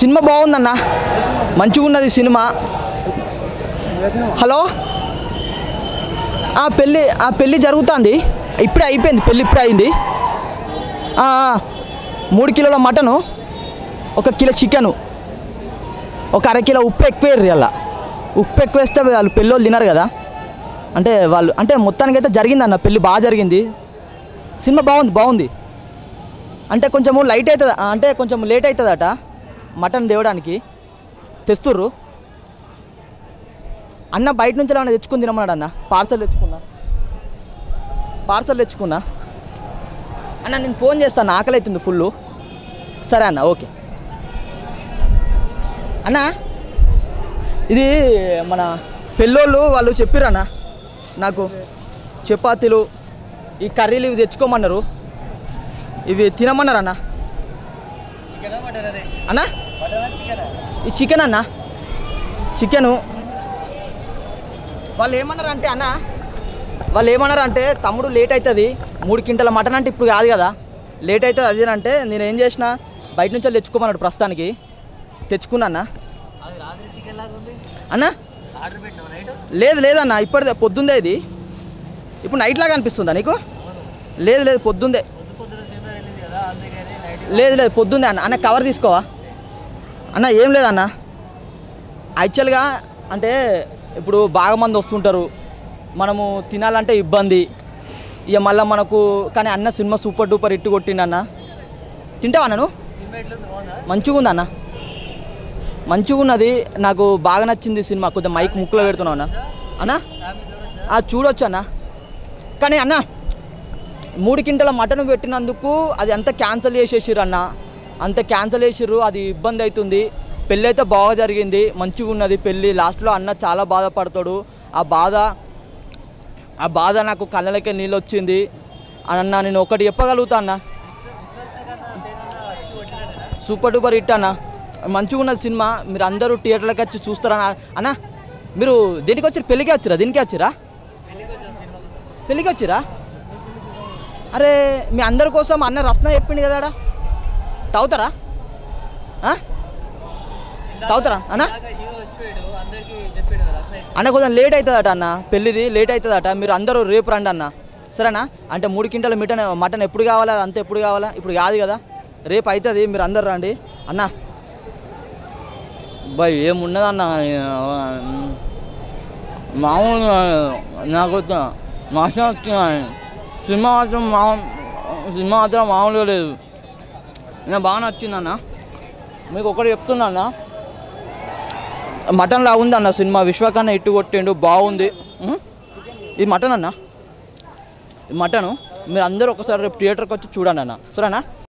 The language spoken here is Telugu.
సినిమా బాగుందన్న మంచిగా ఉన్నది సినిమా హలో ఆ పెళ్ళి ఆ పెళ్ళి జరుగుతుంది ఇప్పుడే అయిపోయింది పెళ్ళి ఇప్పుడే అయింది ఆ, ఆ, మూడు కిలోల మటను ఒక కిలో చికెను ఒక అర కిలో ఉప్పు ఎక్కువ వేయరు అలా ఉప్పు ఎక్కువ వేస్తే వాళ్ళు పెళ్ళోళ్ళు తినరు కదా అంటే వాళ్ళు అంటే మొత్తానికి అయితే జరిగిందన్న పెళ్ళి బాగా జరిగింది సినిమా బాగుంది బాగుంది అంటే కొంచెము లైట్ అవుతుంది అంటే కొంచెం లేట్ అవుతుందట మటన్ తేవడానికి తెస్తుర్రు అన్న బయట నుంచి ఏమైనా తెచ్చుకుని తినమన్నాడు అన్న పార్సల్ తెచ్చుకున్నా పార్సల్ తెచ్చుకున్నా అన్న నేను ఫోన్ చేస్తాను ఆకలి అవుతుంది ఫుల్ సరే అన్న ఓకే అన్న ఇది మన పెళ్ళోళ్ళు వాళ్ళు చెప్పిరన్న నాకు చపాతీలు ఈ కర్రీలు ఇవి తెచ్చుకోమన్నారు ఇవి తినమన్నారు అన్న అన్న ఈ చికెన్ అన్న చికెను వాళ్ళు ఏమన్నారు అంటే అన్న వాళ్ళు ఏమన్నారు అంటే తమ్ముడు లేట్ అవుతుంది మూడు క్వింటల మటన్ అంటే ఇప్పుడు కాదు కదా లేట్ అవుతుంది అది అంటే నేను ఏం చేసిన బయట నుంచి వెళ్ళి తెచ్చుకోమన్నాడు ప్రస్తుతానికి తెచ్చుకున్నా అన్న అది రాత్రి చికెన్ లాగా ఉంది అన్న ఆర్డర్ పెట్టినావు నైట్ లేదు లేదన్న ఇప్పటిదే పొద్దుందే ఇది ఇప్పుడు నైట్ లాగా అనిపిస్తుందా నీకు లేదు లేదు పొద్దుందే పొద్దు పొద్దున సినిమా రిలీజ్ కదా అందుకని నైట్ లేదు లేదు పొద్దున్నే అన్న అన్న కవర్ తీసుకోవా అన్న ఏం లేదన్న యాక్చువల్గా అంటే ఇప్పుడు బాగా మంది వస్తుంటారు మనము తినాలంటే ఇబ్బంది ఇక మళ్ళీ మనకు కానీ అన్న సినిమా సూపర్ డూపర్ ఇట్టు కొట్టిండన్న తింటావా నన్ను సినిమా ఎట్లా ఉంది బాగుందా మంచిగా ఉంది అన్న మంచిగా ఉన్నది నాకు బాగా నచ్చింది ఈ సినిమా కొద్దిగా మైక్ ముక్కులో పెడుతున్నావు అన్న అన్న ఫ్యామిలీ చూడొచ్చా ఆ చూడొచ్చు అన్న కానీ అన్న మూడు కింటల మటన్ పెట్టినందుకు అది అంతా క్యాన్సిల్ చేసేసిర్రు అన్న అంత క్యాన్సిల్ చేసిర్రు అది ఇబ్బంది అవుతుంది పెళ్ళి అయితే బాగా జరిగింది మంచిగా ఉన్నది పెళ్ళి లాస్ట్లో అన్న చాలా బాధపడతాడు ఆ బాధ ఆ బాధ నాకు కళ్ళలకే నీళ్ళు వచ్చింది అన్న నేను ఒకటి చెప్పగలుగుతా అన్న సూపర్ డూపర్ హిట్ అన్న మంచిగా ఉన్నది సినిమా మీరు అందరూ థియేటర్లకు వచ్చి చూస్తారన్న అన్న మీరు దేనికి వచ్చారు పెళ్ళికి వచ్చారా దీనికి వచ్చారా పెళ్ళికి వచ్చిరా అరే మీ అందరి కోసం అన్న రత్న చెప్పిండు కదా ఆడ. తాగుతారా ఆ? తాగుతారా అన్న హీరో వచ్చిపోయాడు అందరికి చెప్పాడు రత్న అన్న కొంచెం లేట్ అవుతుందట అన్న పెళ్ళిది లేట్ అవుతుందట మీరు అందరూ రేపు రండి అన్న సరేనా అంటే మూడు క్వింటల మిటన్ మటన్ ఎప్పుడు కావాలా అంత ఎప్పుడు కావాలా ఇప్పుడు కాదు కదా రేపు అవుతుంది మీరు అందరు రండి అన్న బాయ్ ఏమున్నదన్న మామూలుగా నాకు మాసం సినిమా మాత్రం మా సినిమా మాత్రం మామూలుగా లేదు నాకు బాగా నచ్చిందన్న మీకు ఒకటి చెప్తున్నా అన్న మటన్ లా ఉంది అన్న సినిమా విశ్వకన్న ఇట్టు కొట్టిండు బాగుంది ఉం? ఇది మటన్ అన్న ఇది మటను మీరు అందరూ ఒకసారి రేపు థియేటర్కి వచ్చి చూడండి అన్న సరేనా